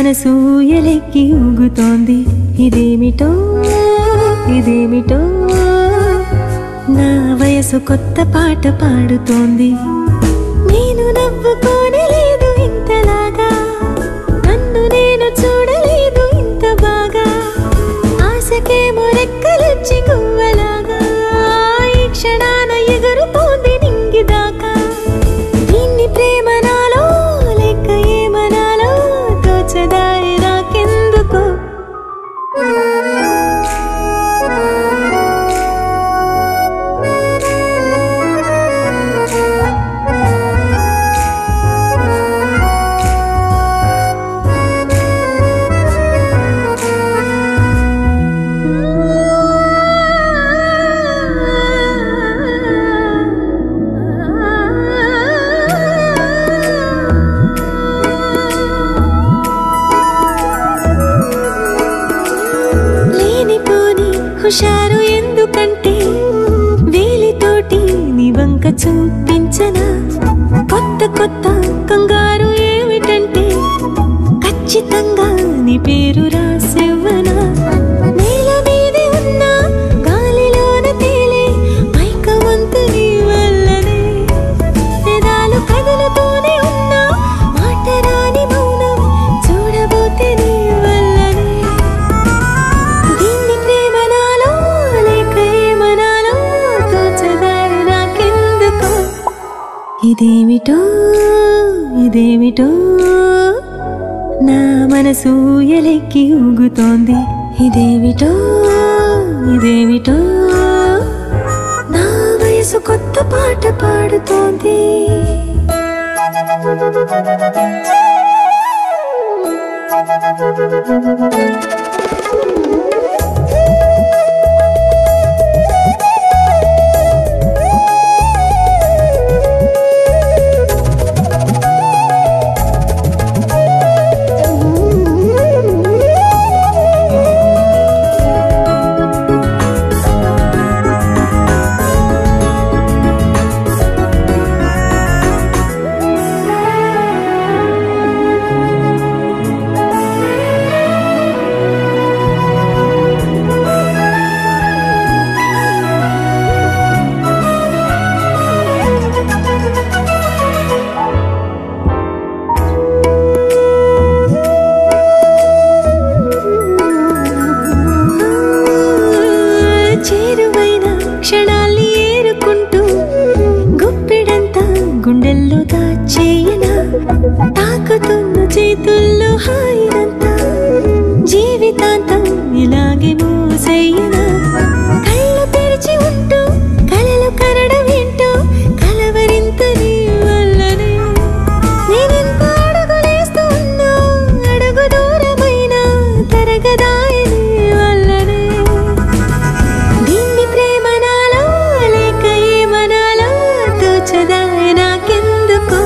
మనసు ఎలెక్కి ఊగుతోంది ఇదేమిటో ఇదేమిటో నా వయసు కొత్త పాట పాడుతోంది నేను నవ్వుకోనే లేదు ఇంతలాగా నన్ను నేను చూడలేదు ఇంత బాగా ఆశకేమో రెక్కలొచ్చి గువ్వలాగా ఈ క్షణాన ఎగురుతోంది నింగిదాకా దీన్ని ప్రేమ నాలో లేక ఏమనాలో తోచదారి నాకెందుకో లేనిపోని హుషారు ఎందుకంటే వేలితోటి నీ వంక చూపించనా కొత్త కొత్త కంగారు ఏమిటంటే ఖచ్చితంగా నీ పేరు రాసివ్వనా నేల మీదే ఉన్నా గాలిలోన తేలే మైకమంతు నీ వల్లనే పెదాలు కదులుతూనే ఉన్నా మాట రాని మౌనం చూడబోతే నీ వల్లనే దీన్ని ప్రేమ నాలో లేక ఏమనాలో తోచదారి నాకెందుకో ఇదేమిటో ఇదేమిటో నా మనసు ఎలెక్కి ఊగుతోంది ఇదేమిటో ఇదేమిటో నా వయసు కొత్త పాట పాడుతోంది చేరువైన క్షణాల్ని ఏరుకుంటూ గుప్పెడంతా గుండెల్లో దాచేయనా తాకుతున్న చేతుల్లో హాయినంతా జీవితాంతం ఇలాగే మూసేయనా కళ్ళు తెరిచి ఉంటూ కలలు కనడం ఏంటో కలవరింత నీ వల్లనే నేనెంత అడుగులేస్తూ ఉన్నా అడుగు దూరమైన తరగదాయ నీ వల్లనే దీన్ని ప్రేమ నాలో లేక ఏమనాలో తోచదాయ నాకెందుకో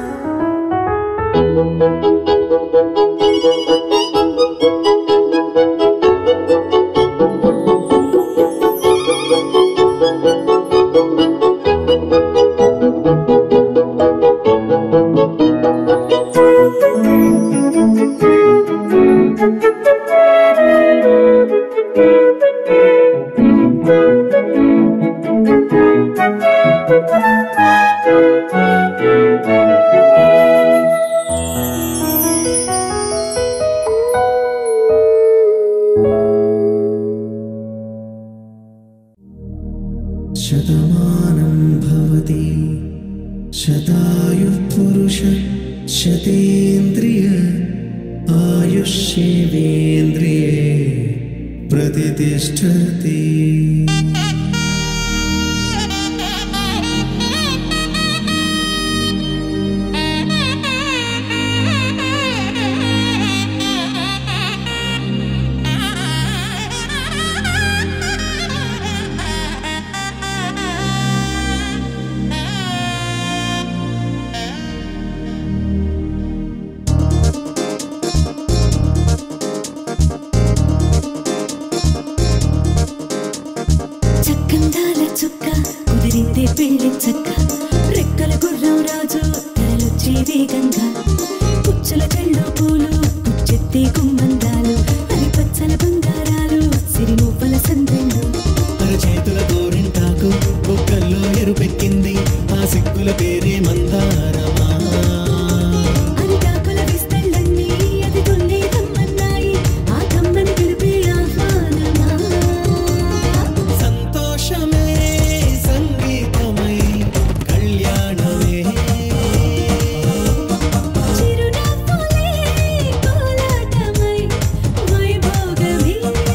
शतमानं भवति शतायुः पुरुष शतेन्द्रिय आयुष्येवेन्द्रिये प्रतितिष्ठति మురిసే గుమ్మందాలు అరి పచ్చల బంగారాలు సిరి మువ్వల సందెళ్ళు చేతుల గోరింటాకు బొక్కల్లో ఎరుపెక్కింది ఆ సిక్కుల పేరే మందారమా అరిటాకుల విస్తళ్ళన్నీ అది తొల్లే కమ్మన్నాయి ఆ కమ్మని పిలిపే ఆహ్వానమా సంతోషమే సంగీతమై కళ్యాణమే చిరునవ్వులే కోలాటమై వైభోగమే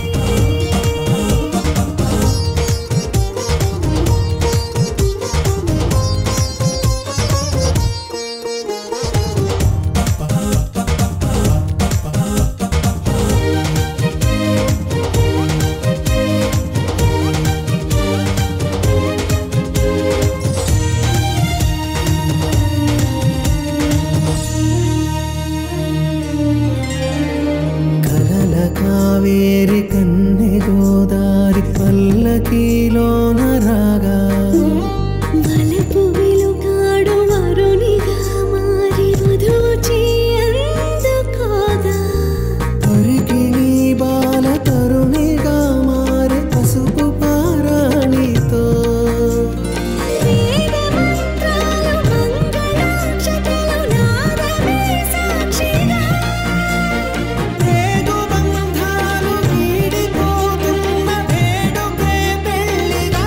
కలల కావేరి కన్నె గోదారి పల్లకీలోన రాగా వలపు వెలుగాడు వరునిగా మారి వధూచి అందుకోగా పరికిణి బాల తరుణిగా మారే పసుపు పారాణితో వేద మంత్రాలు మంగళాక్షతలు నాదమే సాక్షిగా రేగు బంధాలు వీడిపోతున్న వేడుకే పెళ్లిగా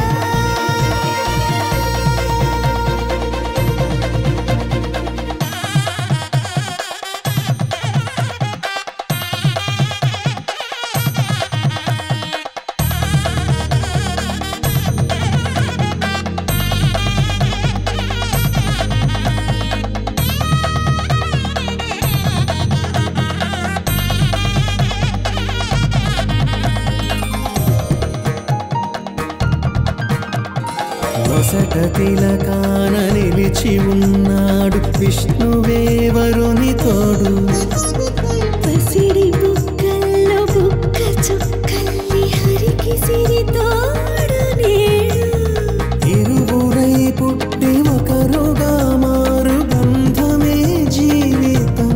వసట తిలకాన నిలిచి ఉన్నాడు విష్ణువే వరుని తోడు పసిడి బుక్కల్లో బుక్క చుక్కల్లి హరికి సిరి తోడు నేడు ఇరువురై పుట్టి ఒకరుగా మారు బంధమే జీవితం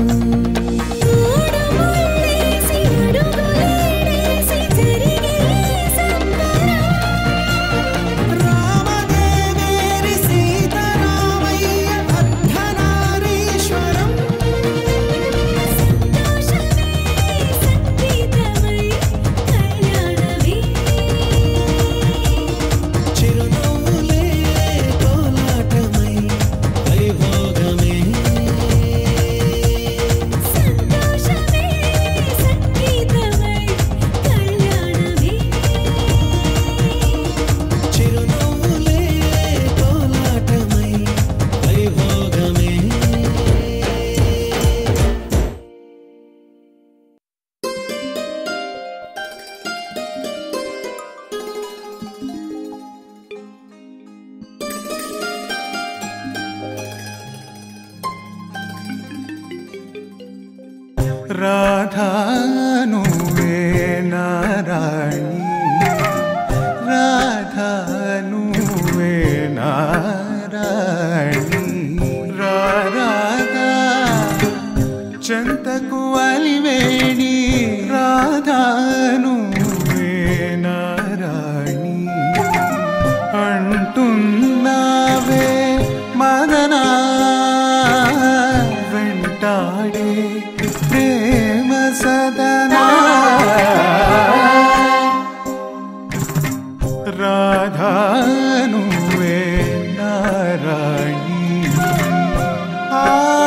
మూడు ముళ్ళేసి అడుగులేసి జరిగే సంబరం రామదేవేరి సీతారామయ్య అర్ధనారీశ్వరం సంతోషమే సంగీతమై కళ్యాణమే చిరునవ్వులే కోలాటమై వైభోగమే సంతోషమే సంగీతమై కళ్యాణమే చిరునవ్వులే కోలాటమై వైభోగమే రాధానువే నారాయణి రాధానువే నారాయణి రాధా చెంతకు అలివేణి రాధానువే నారాయణి అంటున్నావే మదనా వెంటాడే ప్రేమ సదనా రాధానువే నారాయణి ఆ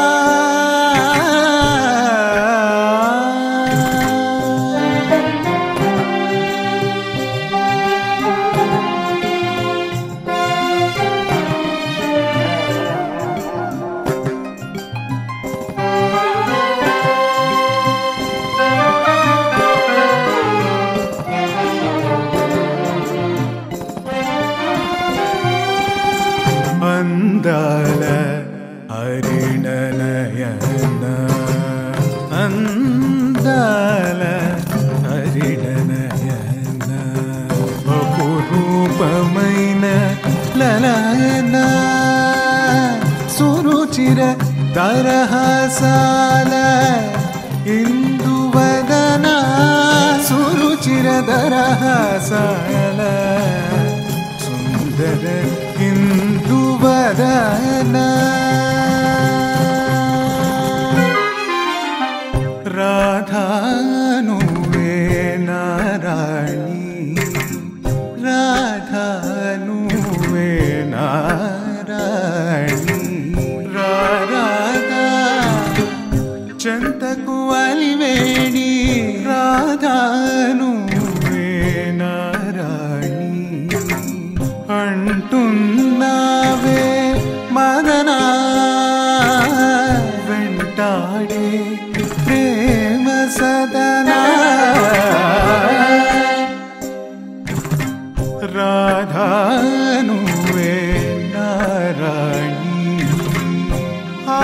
అందాల హరిణనయన అందాల హరిణనయన అపురూపమైన లలన సురుచిర దరహాసాల ఇందు గదరహాసాల సుందర హిందువదన రాధాను నారాణి రాధాను నారాణి రాధా చెంతకు అలివేణి రాధాను నారాణి అంటున్నావే మదనా వెంటాడే ప్రేమ సదనా రాధాను నారాణి ఆ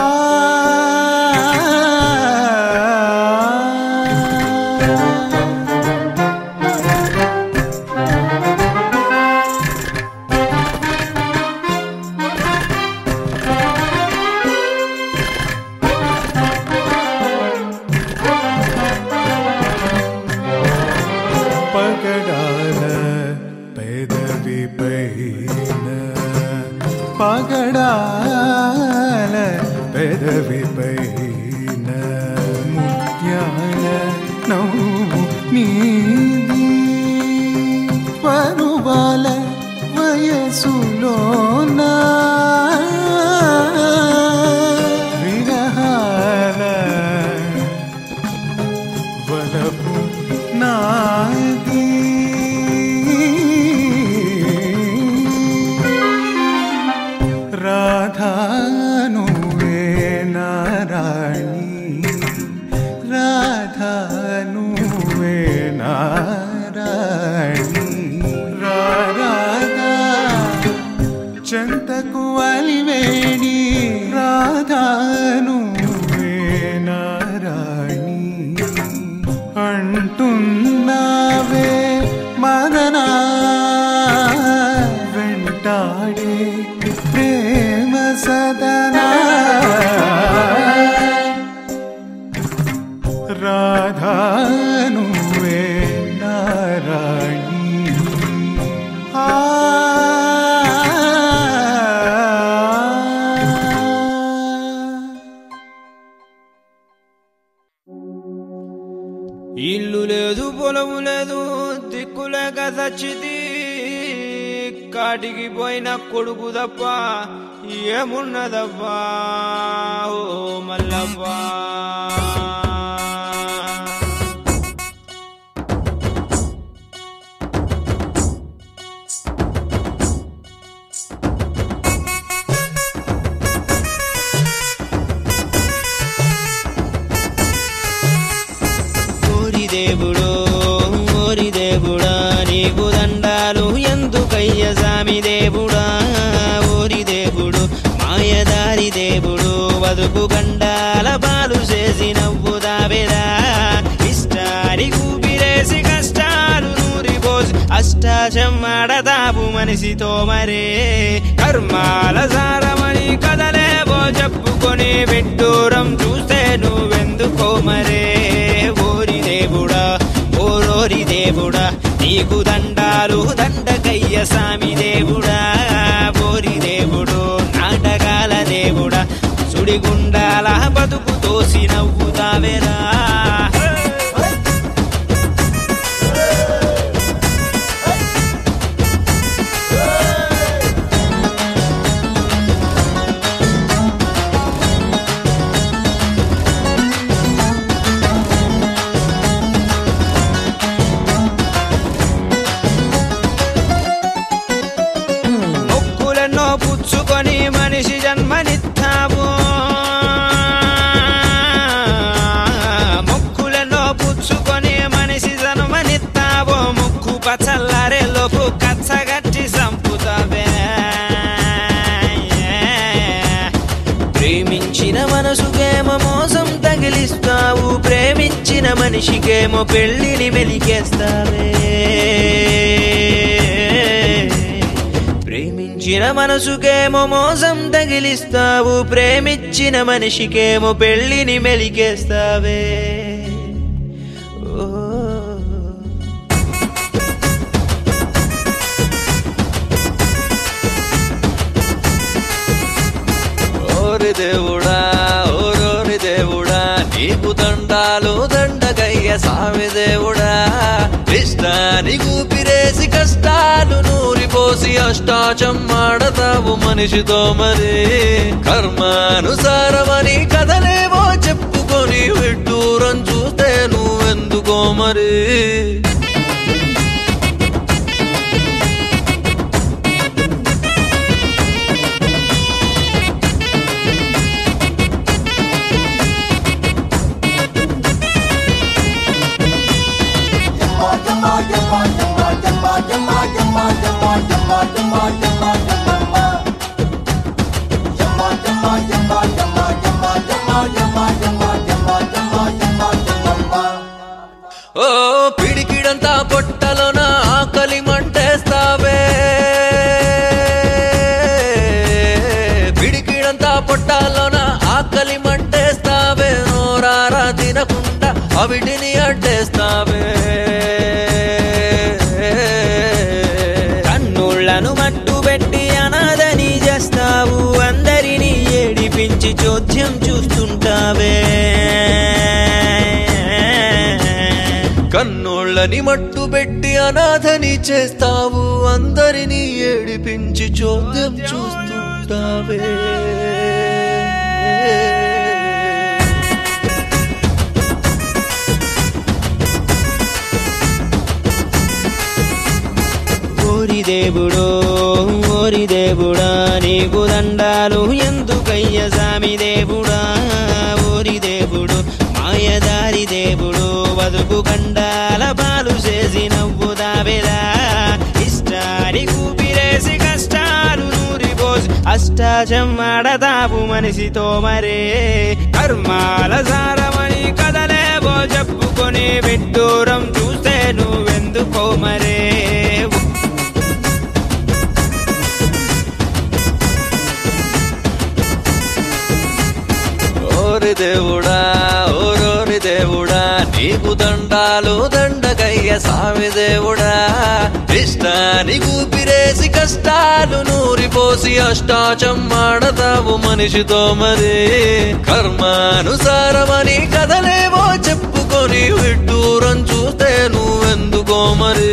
పగడాల పెదవి పైన పగడాల పెదవి పైన ముత్యాల నవ్వు నీది పరువాల వయసులోన విరహాల వలపు నాది రాధాను నారాణి రాధాను నారాణి రాధా చెంతకు అలివేణి రాధాను నారాణి అంటున్నావే మదనా వెంటాడే ప్రేమ సదనా రాధాను నారాణి ఆ ఇల్లు లేదు పొలము లేదు దిక్కులేక చచ్చితి కాటికి పోయిన కొడుకు తప్ప ఏమున్నదబ్బా ఓ మల్లబ్బా ఓరి దేవుడో ఓరి దేవుడా నీకు దండాలు ఎందుకయ్య సామి దేవుడా ఓరి దేవుడు మాయదారి దేవుడు బతుకు గండాల పాలు చేసి నవ్వుదాబెదా ఇష్టారి కూపిరేసి కష్టాలు నూరిపోసి అష్టాచమ్మాడదాపు మనిషితో మరే కర్మాల సారమని కదలేవో చెప్పుకొని విడ్డూరం చూస్తే నువ్వెందుకో మరే ఓరి దేవుడా ఓరోరి దేవుడా నీకు దండాలు దండకయ్య సామి దేవుడా ఓరి దేవుడు నాటకాల దేవుడా సుడిగుండాల బతుకు తోసి నవ్వుతావేరా మొక్కులెన్నో పుచ్చుకొని మనిషి జన్మనిత్తావు మొక్కులెన్నో పుచ్చుకొని మనిషి జన్మనిత్తావు ముక్కు పచ్చల్లారే లోపు కచ్చగట్టి సంపుతావే ప్రేమించిన మనసుకేమో మోసం తగిలిస్తావు ప్రేమించిన మనిషికేమో పెళ్లిని మెలికేస్తావే ప్రేమించిన మనసుకేమో మోసం తగిలిస్తావు ప్రేమించిన మనిషికేమో పెళ్లిని మెలికేస్తావే ఓ దండాలు దండగయ్య సామి దేవుడా ఇష్టాని ఊపిరేసి కష్టాలు నూరిపోసి అష్టాచమ్మాడతావు మనిషితో మరి కర్మానుసారమని కథలేవో చెప్పుకొని విడ్డూరం చూస్తే నువ్వెందుకో మరి ఓ పిడికిడంతా పొట్టలోన ఆకలి మంటేస్తావే పిడికిడంతా పొట్టలోన ఆకలి మంటేస్తావే నోరారా తినకుండా అవిటిని అడ్డేస్తావే కన్నుళ్లను మట్టు పెట్టి అనాథని చేస్తావు అందరినీ ఏడిపించి చోద్యం చూస్తుంటావే కన్నోళ్ళని మట్టు పెట్టి అనాథని చేస్తావు అందరినీ ఏడిపించి చోద్యం చూస్తుంటావే ఓరి దేవుడో ఓరి దేవుడా నీకు దండాలు ఎందుకయ్య సామి దేవుడా ఓరి దేవుడు మాయదారి దేవుడు బతుకు కండాల పాలు చేసి నవ్వుదావెలా ఇష్టాని కూపిరేసి కష్టాలు నూరిపోసి అష్టాచం ఆడదాపు మనిషితో మరే కర్మాల సారమని కదలేవో చెప్పుకొని విడ్డూరం చూస్తే నువ్వెందుకో మరే ఓరి దేవుడా ఓరోరి దేవుడా నీకు దండాలు దండగయ్య సామి దేవుడా ఇష్టాని ఊపిరేసి కష్టాలు నూరిపోసి అష్టాచమ్మాడతావు మనిషితో మరి కర్మానుసారమని కథలేవో చెప్పుకొని విడ్డూరం చూస్తే నువ్వెందుకో మరి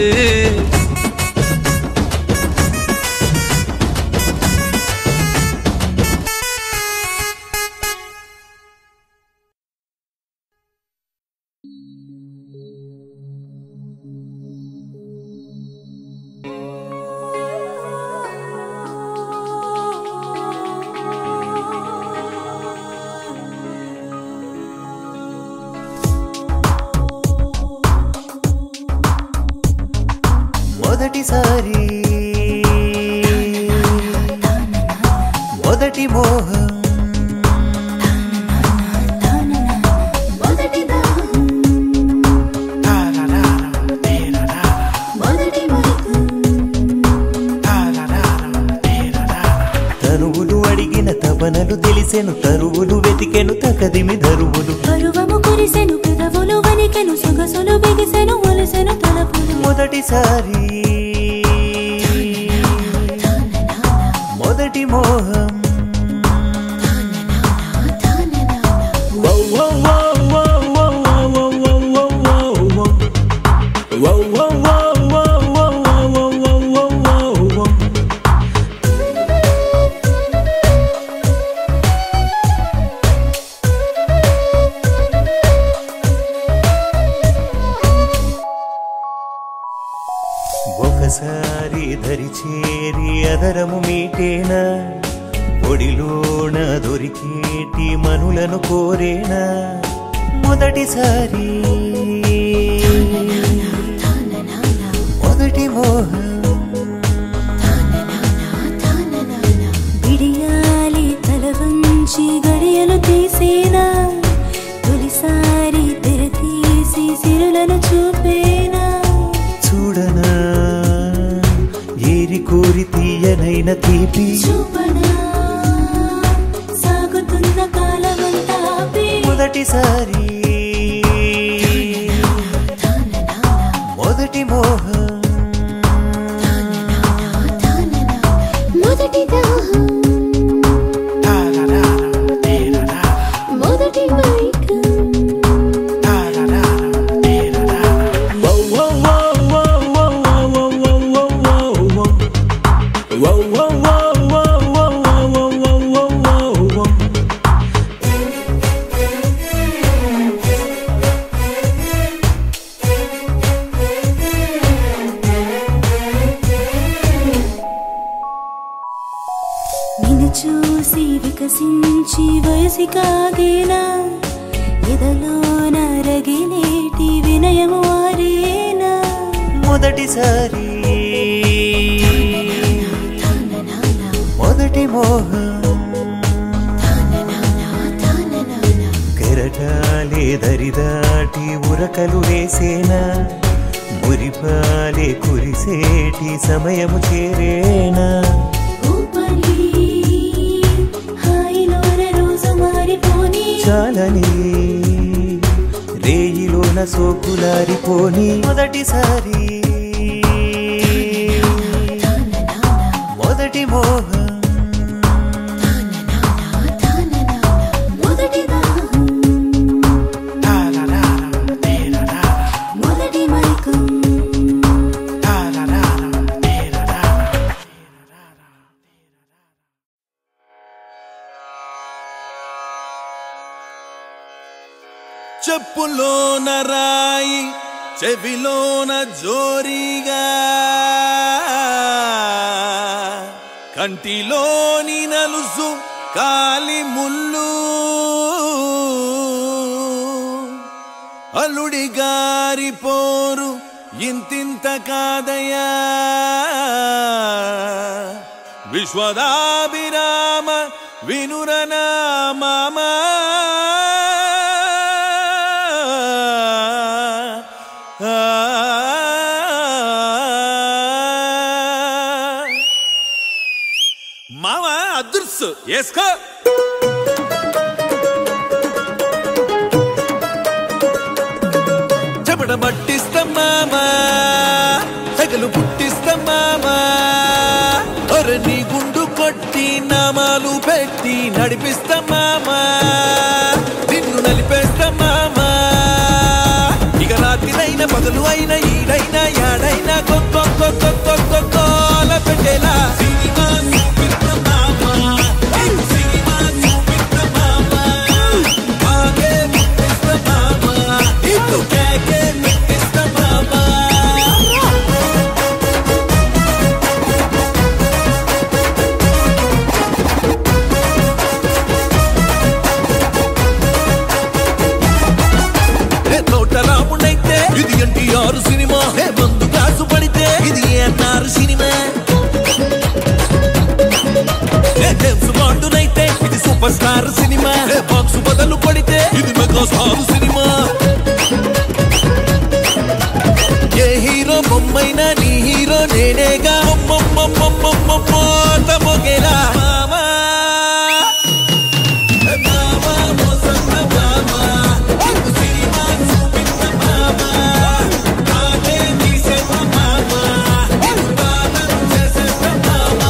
మొదటిసారి మొదటి మోహం మొదటి దాహం మొదటి మైకం తనువులు అడిగిన తపనలు తెలిసెను తరువులు వెతికెను తకదిమి ధరువులు పరువము కురిసెను పెదవులు వణికెను సొగసులు బిగిసెను ఒలసెను తలపులు మొదటిసారి మొదటి మోహం ఒకసారి దరి చేరి అదరము మీటేనా ఒడిలోన దొరికేటి మనులను కోరేనా మొదటిసారి మొదటి మోహం బిడియాలి తల వంచి గడియలు తీసేనా తొలిసారి తెర తీసి సిరులను చూపేనా చూడనా ఏరి కోరి తీయనైన తీపి చూపనా సాగుతున్న కాలమంతా ఆపి. మొదటిసారి మొదటి మోహం వయసి కాగేనా ఎదలో నరగినేటి వినయము వారేనా మొదటిసారి మొదటి మోహం కెరటాలే దరిదాటి ఉరకలు వేసేనా మురిపాలే కురిసేటి సమయము చేరేనా ఊపని హాయిలోన రోజు మారిపోని చాలని రేయిలోన సోకులారిపోని మొదటిసారి మొదటి మోహం మొదటి దాహం మొదటి మైకం చెప్పులోన రాయి చెవిలోన జోరిగా కంటిలోని నలుసు కాలి ముళ్ళు అల్లుడి గారి పోరు ఇంతింత కాదయా విశ్వదాభిరామ వినురనా మామా మామ అదృశ్సు వేసుకో చెమట పట్టిస్తాం మామా తెగలు పుట్టిస్తాం మామా ఒరే నీ గుండు కొట్టి నామాలు పెట్టి నడిపిస్తాం మామా నిన్ను నలిపేస్తాం మామా ఇక రాత్రినైనా పగలు అయినా ఈడైనా యాడైనా కొత్త కొత్త కొత్త కోల పెట్టేలా సినిమా చూపిస్తాం మామా సినిమా చూపిస్తాం మామా బాగే ముట్టిస్తాం మామా ఇటు కేకే పెట్టిస్తాం మామా ఏ తోట రాముడైతే ఇది ఎన్టీఆర్ సినిమా ఏ మందు కాసు పడితే ఇది ఎన్ఆర్ సినిమా ఏ జేమ్స్ బాండునైతే ఇది సూపర్ స్టార్ సినిమా ఏ బాక్స్ బదులు పడితే ఇది మెగా స్టార్ సినిమా ఏ హీరో బొమ్మైనా నీ హీరో నేనేగా మొగేలా మామా మామా మోసన్న మామా ఇటు సినిమా చూపిస్త మామా కాదే తీసేస్త మామా ఇటు బాధం చేసేస్త మామా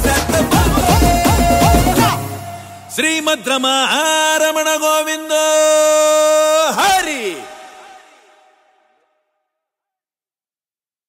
శ్రీమద్రమ రమణ గోవిందో